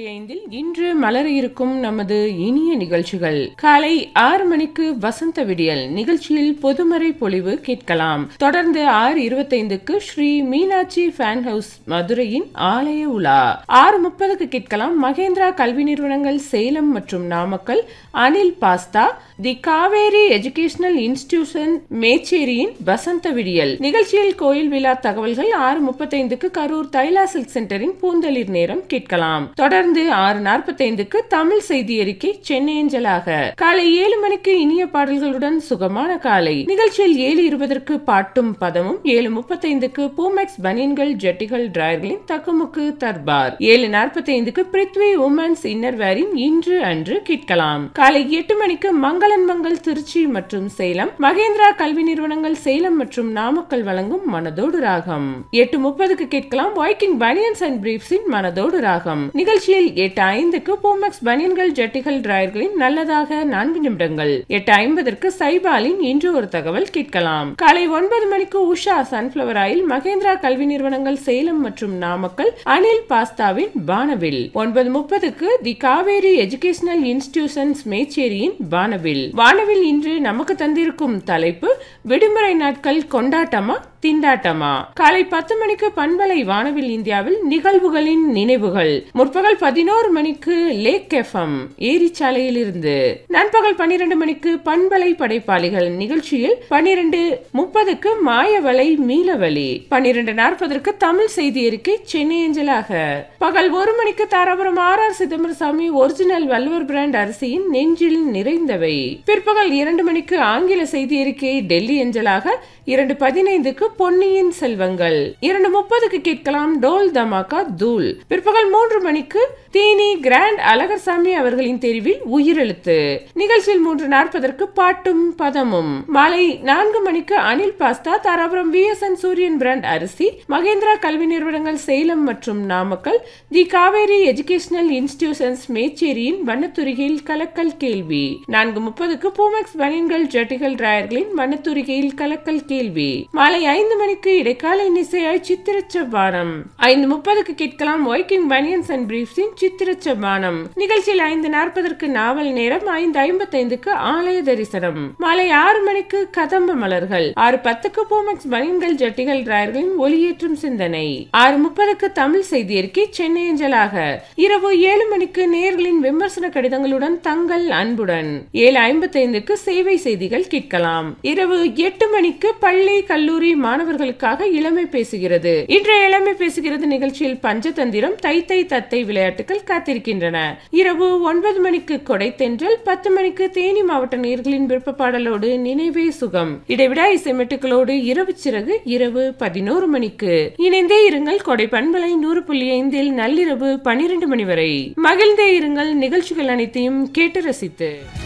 ஐந்தில் இன்று மலர இருக்கும் நமது இனிய நிகழ்ச்சிகள் காலை ஆறு மணிக்கு வசந்த விடியல் நிகழ்ச்சியில் பொதுமறை பொழிவு கேட்கலாம் தொடர்ந்து ஆறு இருபத்தைந்துக்கு ஸ்ரீ மீனாட்சி ஃபேன் ஹவுஸ் மதுரையின் ஆலய உலா ஆறு முப்பதுக்கு கேட்கலாம் மகேந்திரா கல்வி நிறுவனங்கள் சேலம் மற்றும் Namakkal Anil pasta the Kaveri educational institution மேச்சேரியின் வசந்த விடியல் நிகழ்ச்சியில் கோயில் விழா தகவல்கள் ஆறு முப்பத்தைந்துக்கு கரூர் தைலா சில்க் சென்டரின் பூந்தளிர் நேரம் கேட்கலாம் தொடர்ந்து ஆறு நாற்பத்தைந்துக்கு தமிழ் செய்தி அறிக்கை சென்னையஞ்சலாக காலை ஏழு மணிக்கு இனிய பாடல்களுடன் சுகமான காலை நிகழ்ச்சியில் ஏழு இருபதற்கு பாட்டும் பதமும் ஏழு முப்பத்தைந்துக்கு பூமெக்ஸ் பனியன்கள் ஜட்டிகள் டிராயர்களின் தக்குமுக்கு தர்பார் ஏழு நாற்பத்தைந்துக்கு பிருத்வி உமன்ஸ் இன்னர்வேரின் இன்று அன்று கேட்கலாம் காலை எட்டு மணிக்கு மங்களன் மங்கள் திருச்சி மற்றும் சேலம் மகேந்திரா கல்வி நிறுவனங்கள் சேலம் மற்றும் நாமக்கல் வழங்கும் மனதோடு ராகம் எட்டு முப்பதுக்கு கேட்கலாம் வைக்கிங் பனியன்ஸ் அண்ட் பிரீப்ஸின் மனதோடு ராகம் நிகழ்ச்சியில் எட்டு ஐந்துக்கு பூமெக்ஸ் பனியன்கள் ஜட்டிகள் டிராயர்களின் நல்லதாக நான்கு நிமிடங்கள் எட்டு ஐம்பதற்கு சைபாலின் இன்று ஒரு தகவல் கேட்கலாம் காலை ஒன்பது மணிக்கு உஷா சன்ஃபிளவர் ஆயில் மகேந்திரா கல்வி நிறுவனங்கள் சேலம் மற்றும் நாமக்கல் அனில் பாஸ்தாவின் வானவில் ஒன்பது முப்பதுக்கு தி காவேரி எஜுகேஷனல் இன்ஸ்டிடியூஷன்ஸ் மேச்சேரியின் வானவில் வானவில் இன்று நமக்கு தந்திருக்கும் தலைப்பு விடுமுறை நாட்கள் கொண்டாட்டமா திண்டாட்டமா காலை பத்து மணிக்கு பண்பலை வானவில் இந்தியாவில் நிகழ்வுகளின் நினைவுகள் முற்பகல் பதினோரு மணிக்கு லேக் எஃப்எம் ஏரிச்சாலையில் இருந்து நண்பகல் பன்னிரண்டு மணிக்கு பண்பலை படைப்பாளிகள் நிகழ்ச்சியில் பன்னிரண்டு முப்பதுக்கு மாயவலை மீளவழி பன்னிரண்டு நாற்பதற்கு தமிழ் செய்தி அறிக்கை சென்னை அஞ்சலாக பகல் ஒரு மணிக்கு Dharapuram R R Chidambarasamy original Valluvar brand அரிசியின் நெஞ்சில் நிறைந்தவை பிற்பகல் இரண்டு மணிக்கு ஆங்கில செய்தி அறிக்கை டெல்லி அஞ்சலாக இரண்டு பதினைந்துக்கு பொன்னியின் செல்வங்கள் இரண்டு முப்பதுக்கு கேட்கலாம் டோல் தமாக்கா தூள் பிற்பகல் மூன்று மணிக்கு தேனி கிராண்ட் அழகர்சாமி அவர்களின் தெரிவில் உயிரெழுத்து நிகழ்ச்சியில் மூன்று நாற்பதற்கு பாட்டும் பதமும் மாலை நான்கு மணிக்கு Anil pasta Dharapuram V S N Suriyan brand அரிசி மகேந்திரா கல்வி நிறுவனங்கள் சேலம் மற்றும் Namakkal the Kaveri educational institutions மேச்சேரியின் வண்ணத்துரிகையில் கலக்கல் கேள்வி நான்கு முப்பதுக்கு பூமெக்ஸ் பனியன்கள் ஜட்டிகள் டிராயர்களின் வண்ணத்துரிகையில் கலக்கல் கேள்வி மாலை ஐந்து மணிக்கு இடைக்கால இன்னிசையாய் சித்திரச்சபானம் ஐந்து முப்பதுக்கு கேட்கலாம் ஒய்கிங் பனியன்ஸ் அண்ட் பிரீஃப்ஸின் சித்திரச்சபானம் நிகழ்ச்சியில் ஐந்து நாற்பதற்கு நாவல் நேரம் ஐந்து ஐம்பத்தைந்துக்கு ஆலய தரிசனம் மாலை ஆறு மணிக்கு கதம்ப மலர்கள் ஆறு பத்துக்கு பூமெக்ஸ் பனியன்கள் ஜட்டிகள் டிராயர்களின் ஒளியேற்றும் சிந்தனை ஆறு முப்பதுக்கு தமிழ் செய்தி அறிக்கை சென்னை அஞ்சலாக இரவு ஏழு மணிக்கு நேர்களின் விமர்சன கடிதங்களுடன் தங்கள் அன்புடன் ஏழு ஐம்பத்தைந்துக்கு சேவை செய்திகள் கேட்கலாம் இரவு எட்டு மணிக்கு பள்ளி கல்லூரி மாணவர்களுக்காக இளமை பேசுகிறது இன்றைய இளமை பேசுகிறது நிகழ்ச்சியில் பஞ்சதந்திரம் தை தை தத்தை விளையாட்டுகள் காத்திருக்கின்றன இரவு ஒன்பது மணிக்கு கொடை தென்றல் பத்து மணிக்கு தேனி மாவட்ட நேர்களின் விருப்ப பாடலோடு நினைவே சுகம் இடைவிடா இசைமெட்டுகளோடு இரவு சிறகு இரவு பதினோரு மணிக்கு இணைந்தே இருங்கள் கொடை பண்பலை நூறு புள்ளி ஐந்தில் நள்ளிரவு பனிரெண்டு மணி வரை மகிழ்ந்தே இருங்கள் நிகழ்ச்சிகள் அனைத்தையும் கேட்டு ரசித்து